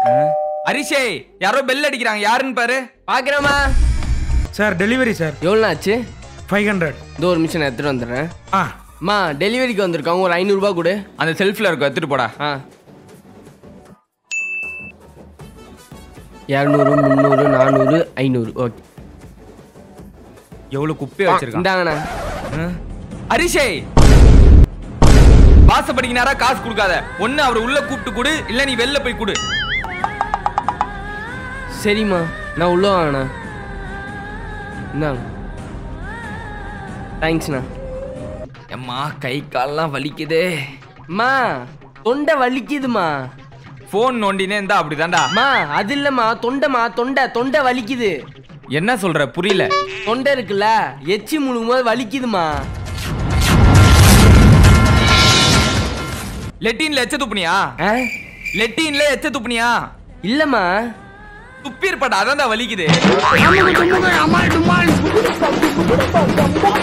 அரிஷே யாரோ பெல் அடிக்கிறாங்க யாருன்னு பாரு பாக்குறேம்மா சார் டெலிவரி சார் எவ்வளோ ஆச்சு ஃபைவ் ஹண்ட்ரட் இதோ ஒரு நிமிஷம் நான் எடுத்துட்டு வந்துடுறேன் ஆ அம்மா டெலிவரிக்கு வந்திருக்காங்க ஒரு ஐநூறுரூபா கொடு அந்த செல்ஃப்ல இருக்கும் எடுத்துட்டு போடா ஆ இரநூறு முந்நூறு நானூறு ஐநூறு ஓகே எவ்வளவு குப்பையை வச்சிருக்கான் இந்தாங்கண்ணா அரிஷே வாசப்படிக்கு நேரா காசு கொடுக்காத ஒண்ணு அவர் உள்ள கூப்பிட்டு கொடு இல்ல நீ வெளில போய் கொடு சரிம்மா நான் உள்ள வாங்கண்ணா இந்தாங்க தேங்க்ஸ்ண்ணா அம்மா கை கால்லாம் வலிக்குதே அம்மா தொண்டை வலிக்குதுமா போன் நோண்டினே இருந்தா அப்படிதான்டா அம்மா அது இல்லம்மா தொண்டைமா தொண்டை தொண்டை வலிக்குது என்ன சொல்ற புரியல தொண்டை இருக்குல்ல எச்சி முழுங்கும் போது வலிக்குதுமா லெட்டின்ல எச்ச துப்புனியா ஆ லெட்டின்ல எச்ச துப்புனியா இல்லம்மா துப்பி இருப்பாடா அதான் வலிக்குது அம்மா டும்மா அம்மா டும்மா